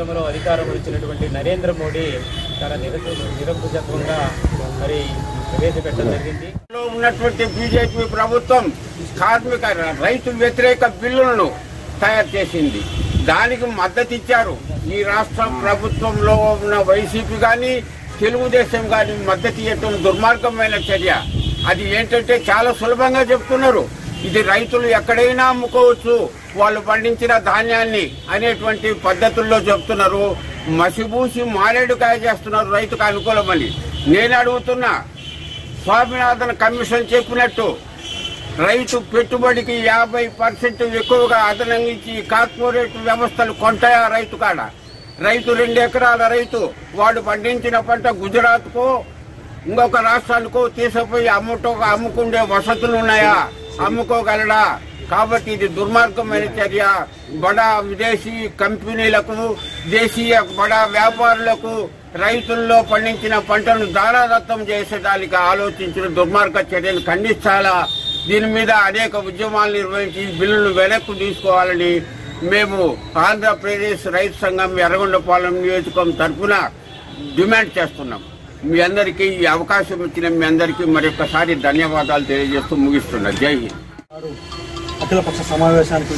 కేంద్రంలో అధికారం వచ్చినటువంటి నరేంద్ర మోడీ చాలా నిరస నిరంకుశత్వంగా మరి ప్రవేశపెట్టడం జరిగింది లో ఉన్నటువంటి బీజేపీ ప్రభుత్వం కార్మిక రైతు వ్యతిరేక బిల్లులను తయారు చేసింది దానికి మద్దతు ఇచ్చారు ఈ రాష్ట్ర ప్రభుత్వంలో ఉన్న వైసీపీ కానీ తెలుగుదేశం కానీ మద్దతు ఇవ్వటం దుర్మార్గమైన చర్య అది ఏంటంటే చాలా సులభంగా చెప్తున్నారు ఇది రైతులు ఎక్కడైనా అమ్ముకోవచ్చు వాళ్ళు పండించిన ధాన్యాన్ని అనేటువంటి పద్ధతుల్లో చెప్తున్నారు మసిబూసి మారేడుకాయ చేస్తున్నారు రైతుకు అనుకూలమని నేను అడుగుతున్నా స్వామినాథన్ కమిషన్ చెప్పినట్టు రైతు పెట్టుబడికి యాభై పర్సెంట్ ఎక్కువగా అదనంగా ఇచ్చి కార్పొరేట్ వ్యవస్థలు కొంటాయా రైతు కాడ రైతు రెండు ఎకరాల రైతు వాడు పండించిన పంట గుజరాత్కో ఇంకొక రాష్ట్రానికో తీసుకుపోయి అమ్ముటో అమ్ముకుండే వసతులు ఉన్నాయా అమ్ముకోగలడా కాబట్టి ఇది దుర్మార్గమైన చర్య బడా విదేశీ కంపెనీలకు దేశీయ బడా వ్యాపారులకు రైతుల్లో పండించిన పంటను దారాదత్తం చేసేదానికి ఆలోచించిన దుర్మార్గ చర్యను ఖండించాలా దీని మీద అనేక ఉద్యమాలు నిర్వహించి ఈ బిల్లును వెనక్కు తీసుకోవాలని మేము ఆంధ్రప్రదేశ్ రైతు సంఘం ఎర్రగొండపాలెం నియోజకవర్గం తరఫున డిమాండ్ చేస్తున్నాం మీ అందరికీ ఈ అవకాశం ఇచ్చిన మీ అందరికీ మరొకసారి ధన్యవాదాలు తెలియజేస్తూ ముగిస్తున్నా జై హింద్ నాడు అఖిలపక్ష సమావేశానికి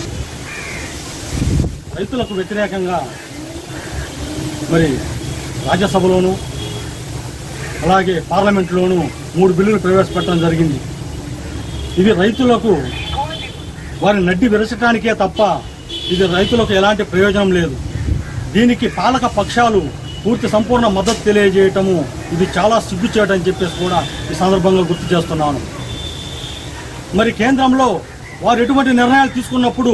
రైతులకు వ్యతిరేకంగా మరి రాజ్యసభలోను అలాగే పార్లమెంట్లోనూ మూడు బిల్లులు ప్రవేశపెట్టడం జరిగింది ఇవి రైతులకు వారి నడ్డి విరచడానికే తప్ప ఇది రైతులకు ఎలాంటి ప్రయోజనం లేదు దీనికి పాలక పక్షాలు పూర్తి సంపూర్ణ మద్దతు తెలియజేయటము ఇది చాలా సిగ్గుచేటని చెప్పేసి కూడా ఈ సందర్భంగా గుర్తు చేస్తున్నాను మరి కేంద్రంలో వారు ఎటువంటి నిర్ణయాలు తీసుకున్నప్పుడు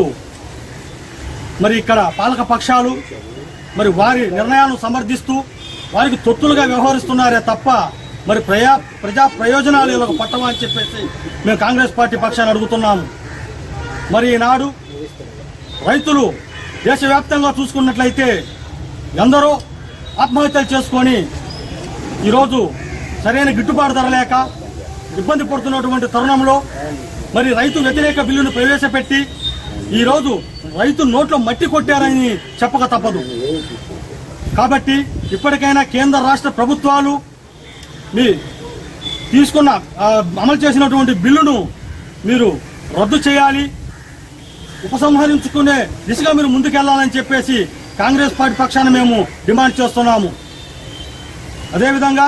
మరి ఇక్కడ పాలక పక్షాలు మరి వారి నిర్ణయాలను సమర్థిస్తూ వారికి తొత్తులుగా వ్యవహరిస్తున్నారే తప్ప మరి ప్రజా ప్రజా ప్రయోజనాలు వీళ్ళకు పట్టవా అని చెప్పేసి మేము కాంగ్రెస్ పార్టీ పక్షాన్ని అడుగుతున్నాము మరి ఈనాడు రైతులు దేశవ్యాప్తంగా చూసుకున్నట్లయితే ఎందరో ఆత్మహత్యలు చేసుకొని ఈరోజు సరైన గిట్టుబాటు ధర లేక ఇబ్బంది పడుతున్నటువంటి తరుణంలో మరి రైతు వ్యతిరేక బిల్లును ప్రవేశపెట్టి ఈరోజు రైతు నోట్లో మట్టి కొట్టారని చెప్పక తప్పదు కాబట్టి ఇప్పటికైనా కేంద్ర రాష్ట్ర ప్రభుత్వాలు మీ తీసుకున్న ఆ, అమలు చేసినటువంటి బిల్లును మీరు రద్దు చేయాలి ఉపసంహరించుకునే దిశగా మీరు ముందుకెళ్లాలని చెప్పేసి కాంగ్రెస్ పార్టీ పక్షాన మేము డిమాండ్ చేస్తున్నాము అదేవిధంగా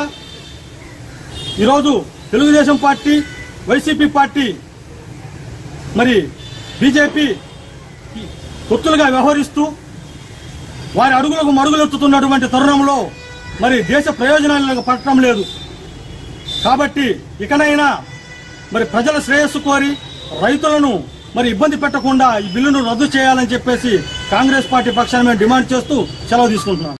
ఈరోజు తెలుగుదేశం పార్టీ వైసీపీ పార్టీ మరి బీజేపీ తొత్తులుగా వ్యవహరిస్తూ వారి అడుగులకు మడుగులెత్తుతున్నటువంటి తరుణంలో మరి దేశ ప్రయోజనాలకు పట్టడం లేదు కాబట్టి ఇకనైనా మరి ప్రజల శ్రేయస్సు కోరి రైతులను మరి ఇబ్బంది పెట్టకుండా ఈ బిల్లును రద్దు చేయాలని చెప్పేసి కాంగ్రెస్ పార్టీ పక్షాన మేము డిమాండ్ చేస్తూ సెలవు తీసుకుంటున్నాం